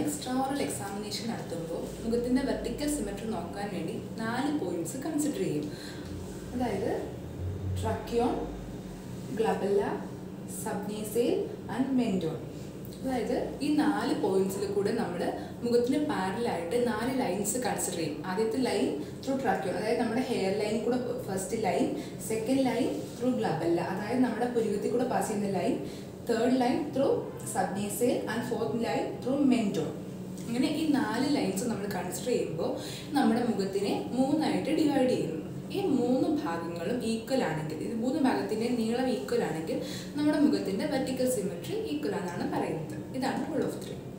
extra oral examination നടത്തുമ്പോൾ മുഖത്തിൻ്റെ vertical symmetry നോക്കാൻ വേണ്ടി നാല് പോയിന്റ്സ് കൺസിഡർ ചെയ്യും അതായത് ട്രക്യോൺ ഗ്ലബല്ല സബ്നേസേൽ ആൻഡ് മെൻഡോൺ അതായത് ഈ നാല് പോയിന്റ്സിൽ കൂടെ നമ്മൾ മുഖത്തിന് പാരലായിട്ട് നാല് ലൈൻസ് കൺസിഡർ ചെയ്യും ആദ്യത്തെ ലൈൻ ത്രൂ ട്രാക്യോൺ അതായത് നമ്മുടെ ഹെയർ ലൈൻ കൂടെ first line second line through glabella അതായത് നമ്മുടെ പുരുവത്തിൽ കൂടെ പാസ് ചെയ്യുന്ന line third line through subnasale and fourth line through menton അങ്ങനെ ഈ നാല് ലൈൻസ് നമ്മൾ കൺസിഡർ ചെയ്യുമ്പോൾ നമ്മുടെ മുഖത്തിനെ മൂന്നായിട്ട് ഡിവൈഡ് ചെയ്യുന്നു ഈ മൂന്ന് ഭാഗങ്ങളും ഈക്വൽ ആണെങ്കിൽ ഇത് മൂന്ന് ഭാഗത്തിൻ്റെ നീളം ഈക്വൽ ആണെങ്കിൽ നമ്മുടെ മുഖത്തിൻ്റെ വെർട്ടിക്കൽ സിമെട്രി ഈക്വൽ ആണെന്നാണ് പറയുന്നത് ഇതാണ് റൂൾ ഓഫ് ത്രീ